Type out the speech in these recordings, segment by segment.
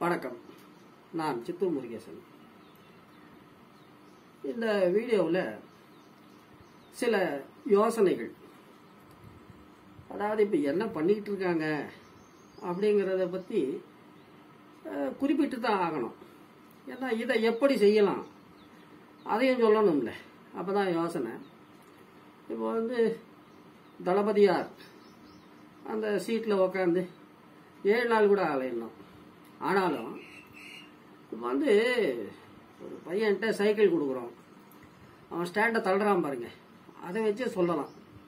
வணக்கம் நான் சித்தூர் முருகேசன் இந்த வீடியோவில் சில யோசனைகள் அதாவது இப்போ என்ன பண்ணிக்கிட்டு இருக்காங்க அப்படிங்கிறத பற்றி குறிப்பிட்டு தான் ஆகணும் ஏன்னா இதை எப்படி செய்யலாம் அதையும் சொல்லணும்ல அப்போ தான் யோசனை இப்போ வந்து தளபதியார் அந்த சீட்டில் உக்காந்து ஏழு நாள் கூட ஆகலை இன்னும் ஆனாலும் இப்போ வந்து ஒரு பையன்கிட்ட சைக்கிள் கொடுக்குறோம் அவன் ஸ்டாண்டை தள்ளுறான் பாருங்க அதை வச்சே சொல்லலாம்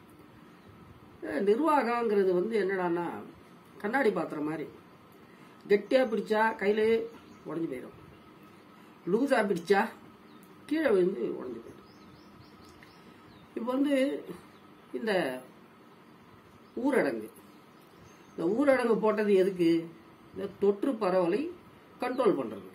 அஹ் நிர்வாகங்கிறது வந்து என்னடான்னா கண்ணாடி பாத்திரம் மாதிரி கெட்டியாக பிடிச்சா கையிலே உடஞ்சி போயிடும் லூஸாக பிடிச்சா கீழே விழுந்து உடஞ்சி போயிடும் இப்போ வந்து இந்த ஊரடங்கு இந்த ஊரடங்கு போட்டது எதுக்கு இந்த தொற்று பரவலை கண்ட்ரோல் பண்ணுறது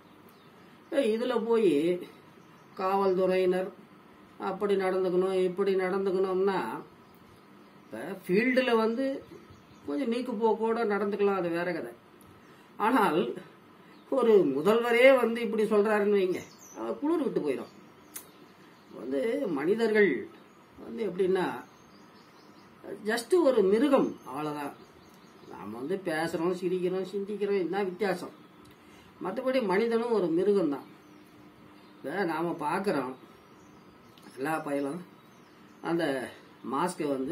இதில் போய் காவல்துறையினர் அப்படி நடந்துக்கணும் இப்படி நடந்துக்கணும்னா இப்போ ஃபீல்டில் வந்து கொஞ்சம் நீக்கு போக்கோட நடந்துக்கலாம் அது வேற கதை ஆனால் ஒரு முதல்வரே வந்து இப்படி சொல்றாருன்னு வைங்க அவர் குளிர் விட்டு போயிடும் வந்து மனிதர்கள் வந்து எப்படின்னா ஜஸ்ட் ஒரு மிருகம் அவ்வளோதான் நாம் வந்து பேசுகிறோம் சிரிக்கிறோம் சிந்திக்கிறோம் இதுதான் வித்தியாசம் மற்றபடி மனிதனும் ஒரு மிருகம் தான் இப்போ நாம் பார்க்குறோம் எல்லா பயிலும் அந்த மாஸ்கை வந்து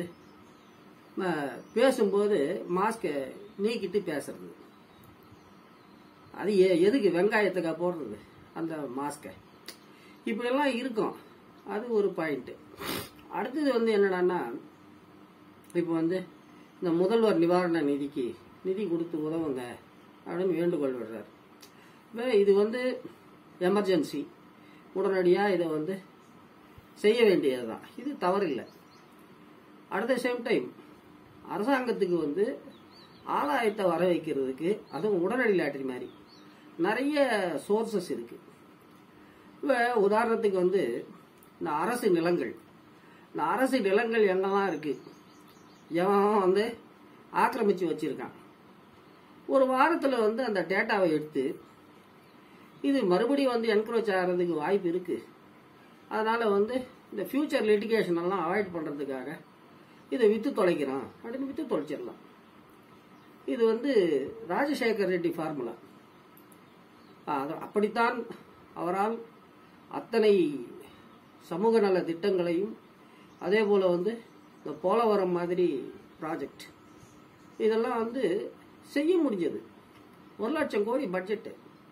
ம- பேசும்போது மாஸ்கை நீக்கிட்டு பேசுறது அது எ- எதுக்கு வெங்காயத்துக்கா போடுறது அந்த மாஸ்கை இப்படியெல்லாம் இருக்கும் அது ஒரு பாயிண்ட் அடுத்தது வந்து என்னடான்னா இப்போ வந்து இந்த முதல்வர் நிவாரண நிதிக்கு நிதி கொடுத்து உதவுங்க அப்படின்னு வேண்டுகோள் விடுறாரு இப்போ இது வந்து எமர்ஜென்சி உடனடியாக இதை வந்து செய்ய வேண்டியது தான் இது தவறில்லை அட் த சேம் டைம் அரசாங்கத்துக்கு வந்து ஆதாயத்தை வர வைக்கிறதுக்கு அதுவும் உடனடி லாட்டரி மாதிரி நிறைய சோர்சஸ் இருக்கு இப்போ உதாரணத்துக்கு வந்து இந்த அரசு நிலங்கள் இந்த அரசு நிலங்கள் எங்கெல்லாம் இருக்கு எவன் வந்து ஆக்கிரமிச்சு வச்சிருக்கான் ஒரு வாரத்தில் வந்து அந்த டேட்டாவை எடுத்து இது மறுபடியும் வந்து என்க்ரோச் ஆகிறதுக்கு வாய்ப்பு இருக்கு அதனால வந்து இந்த ஃபியூச்சர் லிட்டிகேஷன் எல்லாம் அவாய்ட் பண்றதுக்காக இதை வித்து தொலைக்கிறோம் அப்படின்னு வித்து தொலைச்சிடலாம் இது வந்து ராஜசேகர் ரெட்டி ஃபார்முலா அது அப்படித்தான் அவரால் அத்தனை சமூக நல திட்டங்களையும் அதே போல வந்து இந்த போலவரம் மாதிரி ப்ராஜெக்ட் இதெல்லாம் வந்து செய்ய முடிஞ்சது ஒரு லட்சம் கோடி பட்ஜெட்டு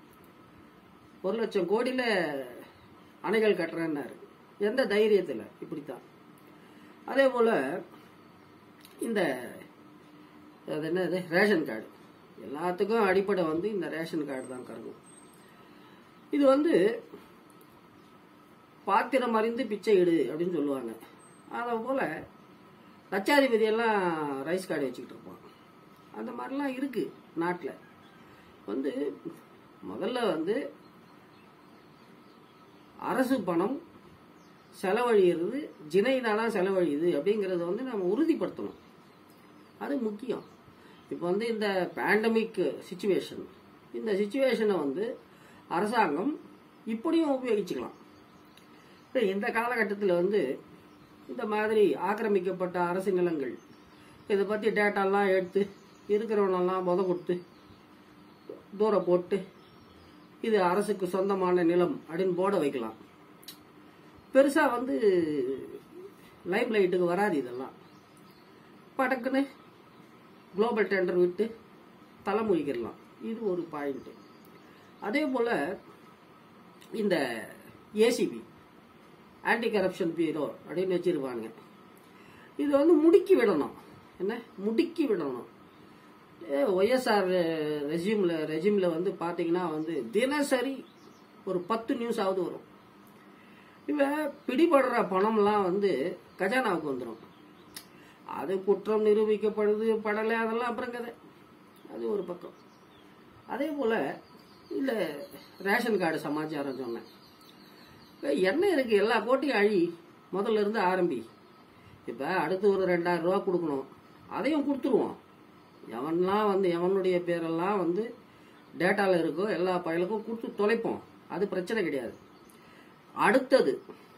ஒரு லட்சம் கோடியில் அணைகள் கட்டுறேன்னாரு எந்த தைரியத்தில் இப்படித்தான் அதே போல் இந்த அது என்னது ரேஷன் கார்டு எல்லாத்துக்கும் அடிப்படை வந்து இந்த ரேஷன் கார்டு தான் கருங்கும் இது வந்து பாத்திரம் அறிந்து பிச்சை இடு அப்படின்னு சொல்லுவாங்க அதை போல் லட்சாதிபதி எல்லாம் ரைஸ் கார்டு வச்சுக்கிட்டு இருப்பான் அந்த மாதிரிலாம் இருக்கு நாட்டில் வந்து முதல்ல வந்து அரசு பணம் செலவழிகிறது ஜினைனால செலவழியுது அப்படிங்கறத வந்து நம்ம உறுதிப்படுத்தணும் அது முக்கியம் இப்போ வந்து இந்த பேண்டமிக் சுச்சுவேஷன் இந்த சுச்சுவேஷனை வந்து அரசாங்கம் இப்படியும் உபயோகிச்சுக்கலாம் இப்ப இந்த காலகட்டத்தில் வந்து இந்த மாதிரி ஆக்கிரமிக்கப்பட்ட அரசு நிலங்கள் இதை பற்றி டேட்டாலாம் எடுத்து இருக்கிறவனெல்லாம் முத கொடுத்து தூரம் போட்டு இது அரசுக்கு சொந்தமான நிலம் அப்படின்னு போட வைக்கலாம் பெருசா வந்து லைம் லைட்டுக்கு வராது இதெல்லாம் படக்குன்னு குளோபல் டெண்டர் விட்டு தலைமொழிக்கிடலாம் இது ஒரு பாயிண்ட் அதே போல இந்த ஏசிபி ஆன்டி கரப்ஷன் பியூரோ அப்படின்னு வச்சிருப்பாங்க இது வந்து முடுக்கி விடணும் என்ன முடுக்கி விடணும் ஒய்எஸ்ஆர் ரெஜியூமில் ரெஜியூமில் வந்து பார்த்தீங்கன்னா வந்து தினசரி ஒரு பத்து நியூஸ் ஆகுது வரும் இவ பிடிபடுற பணம்லாம் வந்து கஜானாவுக்கு வந்துடும் அது குற்றம் நிரூபிக்கப்படுது படலை அதெல்லாம் அப்புறம் கதை அது ஒரு பக்கம் அதே போல் இந்த ரேஷன் கார்டு சமாச்சாரம் சொன்னேன் இப்ப என்ன இருக்கு எல்லா கோட்டையும் அழி முதல்ல இருந்து ஆரம்பி இப்போ அடுத்து ஒரு ரெண்டாயிரம் ரூபா கொடுக்கணும் அதையும் கொடுத்துருவோம் எவன்லாம் வந்து எவனுடைய பேரெல்லாம் வந்து டேட்டால இருக்கோ எல்லா பயலுக்கும் கொடுத்து தொலைப்போம் அது பிரச்சனை கிடையாது அடுத்தது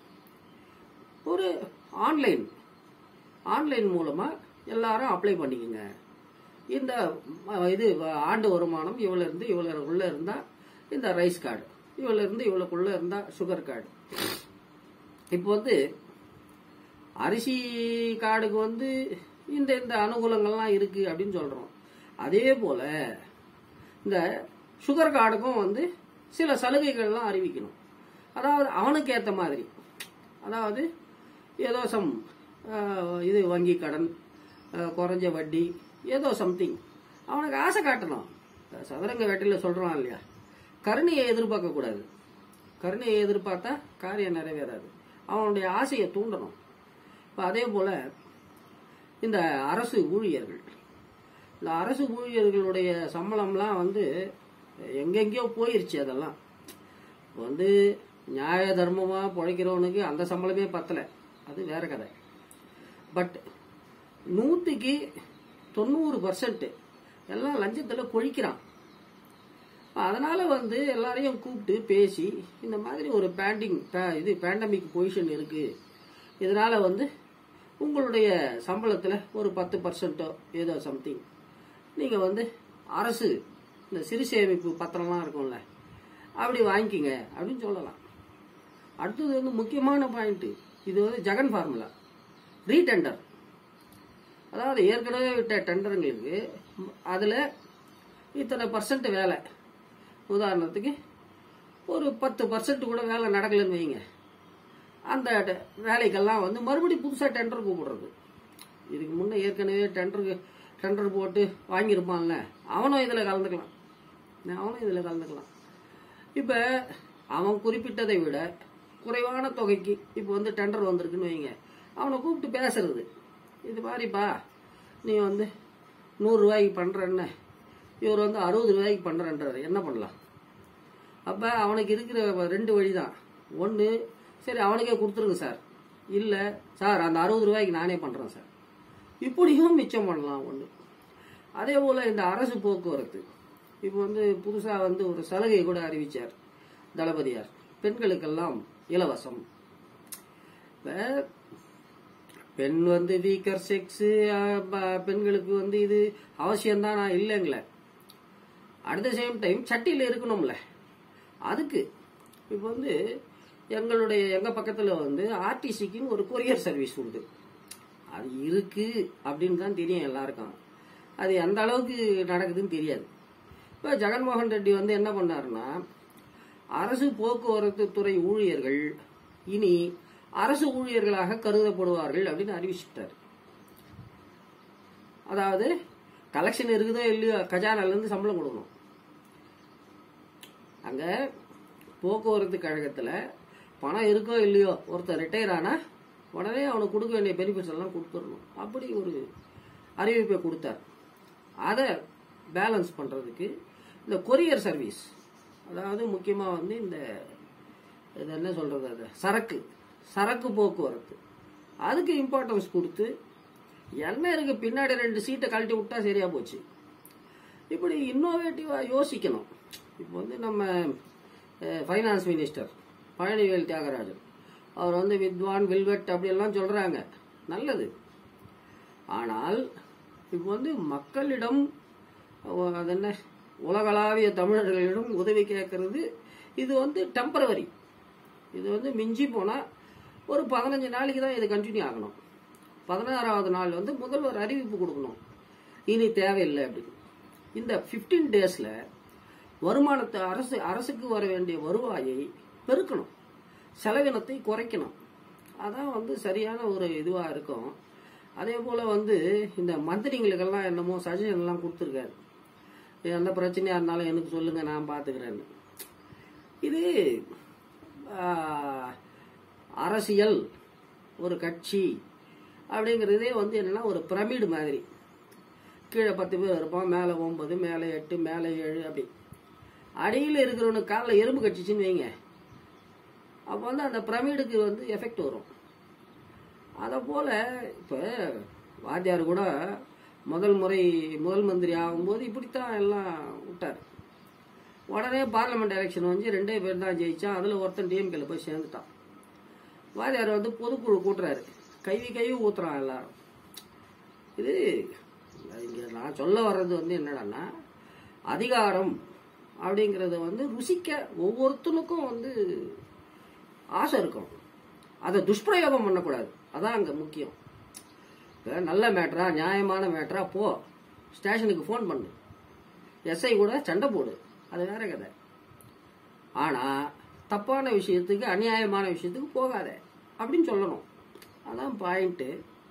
ஒரு ஆன்லைன் ஆன்லைன் மூலமா எல்லாரும் அப்ளை பண்ணிக்கோங்க இந்த அஹ், இது வ- ஆண்டு வருமானம் இவ்வளவு இருந்து இவ்வளவு உள்ள இருந்தா இந்த ரைஸ் கார்டு இவ்வளவு இருந்து இவ்வளவுக்குள்ள இருந்தா சுகர் கார்டு இப்போ வந்து அரிசி கார்டுக்கு வந்து இந்த இந்த அனுகூலங்கள்லாம் இருக்கு அப்படின்னு சொல்றோம் அதே போல இந்த சுகர் கார்டுக்கும் வந்து சில சலுகைகள்லாம் அறிவிக்கணும் அதாவது அவனுக்கு ஏத்த மாதிரி அதாவது ஏதோ சம் இது வங்கி கடன் அஹ், குறைஞ்ச வட்டி ஏதோ சம்திங் அவனுக்கு ஆசை காட்டணும் சதுரங்க வேட்டையில் சொல்றான் இல்லையா கருணையை எதிர்பார்க்க கூடாது கருணையை எதிர்பார்த்தா காரியம் நிறைவேறாது அவனுடைய ஆசையை தூண்டணும் இப்போ அதே போல இந்த அரசு ஊழியர்கள் இந்த அரசு ஊழியர்களுடைய சம்பளம்லாம் வந்து எங்கெங்கேயோ போயிருச்சு அதெல்லாம் வந்து நியாய தர்மமா பிழைக்கிறவனுக்கு அந்த சம்பளமே பத்தல அது வேற கதை பட் நூற்றுக்கு தொண்ணூறு பர்சன்ட் எல்லாம் லஞ்சத்தில் கொழிக்கிறான் அதனால வந்து எல்லாரையும் கூப்பிட்டு பேசி இந்த மாதிரி ஒரு பேண்டிங் இது பேண்டமிக் பொசிஷன் இருக்கு இதனால வந்து உங்களுடைய சம்பளத்தில் ஒரு பத்து பர்சன்ட்டோ ஏதோ சம்திங் நீங்கள் வந்து அரசு இந்த சிறு சேமிப்பு பத்திரம்லாம் இருக்கும்ல அப்படி வாங்கிக்கிங்க அப்படின்னு சொல்லலாம் அடுத்தது வந்து முக்கியமான பாயிண்ட் இது வந்து ஜெகன் ஃபார்முலா ரீடெண்டர் அதாவது ஏற்கனவே விட்ட டெண்டருங்களுக்கு அதில் இத்தனை பர்சன்ட் வேலை உதாரணத்துக்கு ஒரு பத்து பர்சன்ட் கூட வேலை நடக்கலைன்னு வைங்க அந்த ட- வேலைக்கெல்லாம் வந்து மறுபடியும் புதுசாக டெண்டர் கூப்பிடுறது இதுக்கு முன்னே ஏற்கனவே டெண்டருக்கு டெண்டர் போட்டு வாங்கியிருப்பான்ல அவனும் இதில் கலந்துக்கலாம் அவனும் இதில் கலந்துக்கலாம் இப்போ அவன் குறிப்பிட்டதை விட குறைவான தொகைக்கு இப்போ வந்து டெண்டர் வந்திருக்குன்னு வைங்க அவனை கூப்பிட்டு பேசுறது இது மாதிரிப்பா நீ வந்து நூறுரூவாய்க்கு பண்ணுறேன்னு இவர் வந்து அறுபது ரூபாய்க்கு பண்ணுறேன்றாரு என்ன பண்ணலாம் அப்போ அவனுக்கு இருக்கிற ரெண்டு வழி தான் ஒன்று சரி அவனுக்கே கொடுத்துருங்க சார் இல்லை சார் அந்த அறுபது ரூபாய்க்கு நானே பண்ணுறேன் சார் இப்படியும் மிச்சம் பண்ணலாம் ஒன்று அதே போல் இந்த அரசு போக்குவரத்து இப்போ வந்து புதுசாக வந்து ஒரு சலுகை கூட அறிவிச்சார் தளபதியார் பெண்களுக்கெல்லாம் இலவசம் இப்போ பெண் வந்து வீக்கர் செக்ஸு பெண்களுக்கு வந்து இது அவசியம்தான் நான் இல்லைங்களே அட் த சேம் டைம் சட்டியில் இருக்கணும்ல அதுக்கு இப்போ வந்து எங்களுடைய எங்கள் பக்கத்தில் வந்து ஆர்டிசிக்குன்னு ஒரு கொரியர் சர்வீஸ் உண்டு அது இருக்கு அப்படின்னு தான் தெரியும் எல்லாருக்கும் அது எந்த அளவுக்கு நடக்குதுன்னு தெரியாது இப்போ ஜெகன்மோகன் ரெட்டி வந்து என்ன பண்ணாருன்னா அரசு போக்குவரத்து துறை ஊழியர்கள் இனி அரசு ஊழியர்களாக கருதப்படுவார்கள் அப்படின்னு அறிவிச்சுட்டார் அதாவது கலெக்ஷன் இருக்குதோ இல்லையோ கஜானால இருந்து சம்பளம் கொடுக்கணும் அங்க போக்குவரத்து கழகத்துல பணம் இருக்கோ இல்லையோ ஒருத்தர் ரிட்டையர் ஆனா உடனே அவனுக்கு கொடுக்க வேண்டிய பெனிஃபிட்ஸ் எல்லாம் கொடுத்துடணும் அப்படி ஒரு அறிவிப்பை கொடுத்தார் அதை பேலன்ஸ் பண்றதுக்கு இந்த கொரியர் சர்வீஸ் அதாவது முக்கியமா வந்து இந்த இது என்ன சொல்றது அது சரக்கு சரக்கு போக்குவரத்து அதுக்கு இம்பார்ட்டன்ஸ் கொடுத்து என்ன இருக்கு பின்னாடி ரெண்டு சீட்டை கழட்டி விட்டா சரியா போச்சு இப்படி இன்னோவேட்டிவா யோசிக்கணும் இப்போ வந்து நம்ம ஃபைனான்ஸ் மினிஸ்டர் பழனிவேல் தியாகராஜன் அவர் வந்து வித்வான் வில்வெட் அப்படியெல்லாம் சொல்றாங்க நல்லது ஆனால் இப்போ வந்து மக்களிடம் அஹ், அது என்ன உலகளாவிய தமிழர்களிடம் உதவி கேட்கறது இது வந்து டெம்பரவரி இது வந்து மிஞ்சி போனால் ஒரு பதினஞ்சு நாளைக்கு தான் இது கண்டினியூ ஆகணும் பதினாறாவது நாள் வந்து முதல்வர் அறிவிப்பு கொடுக்கணும் இனி தேவையில்லை அப்படின்னு இந்த 15 டேஸில் வருமானத்தை அரசு அரசுக்கு வர வேண்டிய வருவாயை பெருக்கணும் செலவினத்தை குறைக்கணும் அதான் வந்து சரியான ஒரு இதுவாக இருக்கும் அதே போல் வந்து இந்த மந்திரிங்களுக்கெல்லாம் என்னமோ சஜஷன்லாம் கொடுத்துருக்காரு எந்த பிரச்சனையாக இருந்தாலும் எனக்கு சொல்லுங்க நான் பார்த்துக்கிறேன்னு இது ஆஹ், அரசியல் ஒரு கட்சி அப்படிங்கிறதே வந்து என்னன்னா ஒரு பிரமிடு மாதிரி கீழே பத்து பேர் இருப்பான் மேலே ஒன்பது மேலே எட்டு மேலே ஏழு அப்படி அடியில் இருக்கிறவனுக்கு காலில் எறும்பு கடிச்சிச்சின்னு வைங்க அப்போ வந்து அந்த பிரமிடுக்கு வந்து எஃபெக்ட் வரும் அதை போல் இப்போ வாத்தியார் கூட முதல் முறை முதல் மந்திரி ஆகும்போது இப்படித்தான் எல்லாம் விட்டார் உடனே பார்லிமெண்ட் எலெக்ஷன் வந்து ரெண்டே பேர் தான் ஜெயிச்சான் அதில் ஒருத்தன் டிஎம்கேல போய் சேர்ந்துட்டான் வாரியார் வந்து பொதுக்குழு கூட்டுறாரு கைவி கைவி ஊத்துறான் எல்லாரும் இது இங்க நான் சொல்ல வர்றது வந்து என்னடான்னா அதிகாரம் அப்படிங்கறது வந்து ருசிக்க ஒவ்வொருத்தனுக்கும் வந்து ஆசை இருக்கும் அதை துஷ்பிரயோகம் பண்ணக்கூடாது அதான் அங்க முக்கியம் இப்ப நல்ல மேட்ரா நியாயமான மேட்ரா போ ஸ்டேஷனுக்கு ஃபோன் பண்ணு எஸ்ஐ கூட சண்டை போடு அது வேற கதை ஆனா தப்பான விஷயத்துக்கு அநியாயமான விஷயத்துக்கு போகாத அப்படின்னு சொல்லணும் அதான் பாயிண்ட்டு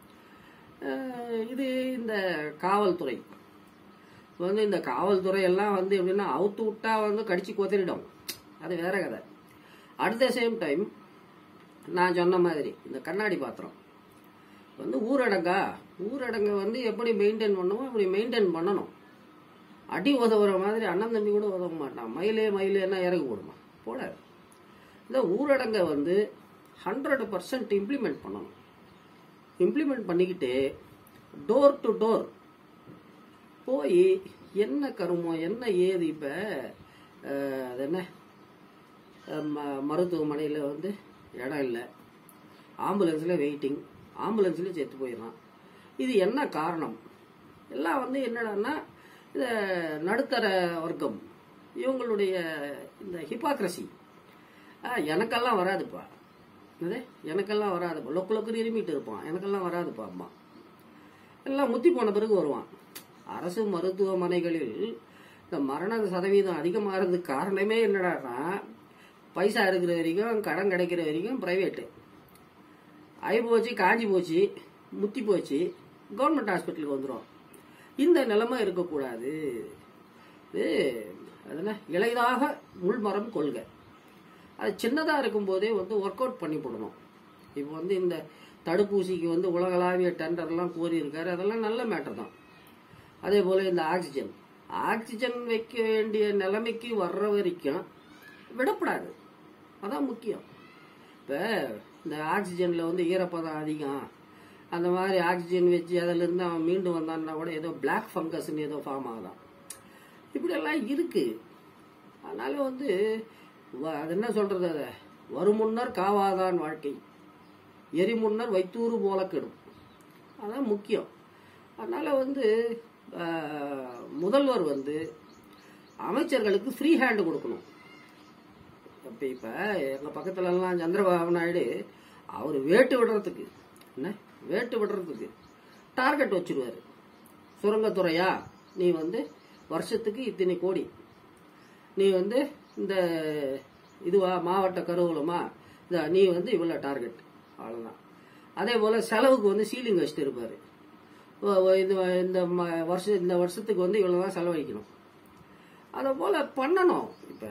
இது இந்த காவல்துறை இப்ப வந்து இந்த காவல்துறை எல்லாம் வந்து எப்படின்னா அவுத்து விட்டா வந்து கடிச்சு கொத்திரிடும் அது வேற கதை அட் த சேம் டைம் நான் சொன்ன மாதிரி இந்த கண்ணாடி பாத்திரம் வந்து ஊரடங்கா ஊரடங்கை வந்து எப்படி மெயின்டைன் பண்ணுமோ அப்படி மெயின்டைன் பண்ணணும் அடி உதவுற மாதிரி அண்ணன் தம்பி கூட உதவ மாட்டான் மயிலே மயிலேன்னா இறகு போடுமா போடாது இந்த ஊரடங்கை வந்து ஹண்ட்ரட் பர்சன்ட் இம்ப்ளிமெண்ட் பண்ணணும் இம்ப்ளிமெண்ட் பண்ணிக்கிட்டு டோர் டு டோர் போய் என்ன கருமம் என்ன ஏது இப்போ அது என்ன அஹ், ம- மருத்துவமனையில் வந்து இடம் இல்லை ஆம்புலன்ஸில் வெயிட்டிங் ஆம்புலன்ஸில் செத்து போயிடறான் இது என்ன காரணம் எல்லாம் வந்து என்னடான்னா இந்த நடுத்தர வர்க்கம் இவங்களுடைய இந்த ஹிப்பாக்ரசி எனக்கெல்லாம் வராதுப்பா இது எனக்கெல்லாம் வராதுப்பா லொக்கு லொக்குன்னு இருமிட்டு இருப்பான் எனக்கெல்லாம் வராதுப்பா அம்மா எல்லாம் முத்தி போன பிறகு வருவான் அரசு மருத்துவமனைகளில் இந்த மரண சதவீதம் அதிகமாகிறதுக்கு காரணமே என்னடான்னா பைசா இருக்கிற வரைக்கும் கடன் கிடைக்கிற வரைக்கும் பிரைவேட்டு ஆகி போச்சு காஞ்சி போச்சு முத்தி போச்சு கவர்மெண்ட் ஹாஸ்பிட்டலுக்கு வந்துடும் இந்த நிலைமை இருக்கக்கூடாது இது அது என்ன இளையதாக முள்மரம் கொள்கை அது சின்னதாக இருக்கும்போதே வந்து ஒர்க் அவுட் பண்ணி போடணும் இப்போ வந்து இந்த தடுப்பூசிக்கு வந்து உலகளாவிய டெண்டர்லாம் கோரியிருக்காரு அதெல்லாம் நல்ல மேட்டர் தான் அதே போல் இந்த ஆக்சிஜன் ஆக்சிஜன் வைக்க வேண்டிய நிலைமைக்கு வர்ற வரைக்கும் விடப்படாது அதான் முக்கியம் இப்போ இந்த ஆக்சிஜனில் வந்து ஈரப்பதம் அதிகம் அந்த மாதிரி ஆக்சிஜன் வச்சு அதிலிருந்து அவன் மீண்டு வந்தான்னா கூட ஏதோ பிளாக் ஃபங்கஸ்ன்னு ஏதோ ஃபார்ம் ஆகுதான் இப்படியெல்லாம் இருக்கு அதனால வந்து வ- அது என்ன சொல்றது அதை வருமுன்னர் காவாதான் வாழ்க்கை எரிமுன்னர் வைத்தூறு போல கெடும் அதான் முக்கியம் அதனால வந்து ஆஹ், முதல்வர் வந்து அமைச்சர்களுக்கு ஃப்ரீ ஹேண்ட் கொடுக்கணும் இப்போ இப்போ எங்கள் பக்கத்துல எல்லாம் சந்திரபாபு நாயுடு அவர் வேட்டு விடுறதுக்கு என்ன வேட்டு விடுறதுக்கு டார்கெட் வச்சிருவாரு சுரங்கத்துறையா நீ வந்து வருஷத்துக்கு இத்தனை கோடி நீ வந்து இந்த இதுவா மாவட்ட கருவூலமா இதா நீ வந்து இவ்வளோ டார்கெட் அவ்வளோதான் அதே போல் செலவுக்கு வந்து சீலிங் வச்சுட்டு இருப்பாரு ஓ- ஓ, இந்த இந்த ம- வருஷம் இந்த வருஷத்துக்கு வந்து இவ்வளோ தான் செலவழிக்கணும் அதை போல் பண்ணணும் இப்போ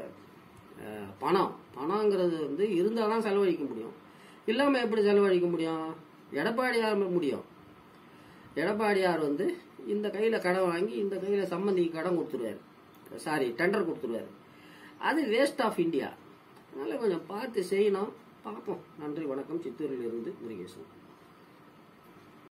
பணம் பணங்கிறது வந்து இருந்தால் தான் செலவழிக்க முடியும் இல்லாமல் எப்படி செலவழிக்க முடியும் எடப்பாடியார் முடியும் எடப்பாடியார் வந்து இந்த கையில் கடன் வாங்கி இந்த கையில் சம்மந்திக்கு கடன் கொடுத்துருவாரு சாரி டெண்டர் கொடுத்துருவாரு அது வேஸ்ட் ஆஃப் இந்தியா அதனால கொஞ்சம் பார்த்து செய்யணும் பார்ப்போம் நன்றி வணக்கம் சித்தூரில் இருந்து முருகேசன்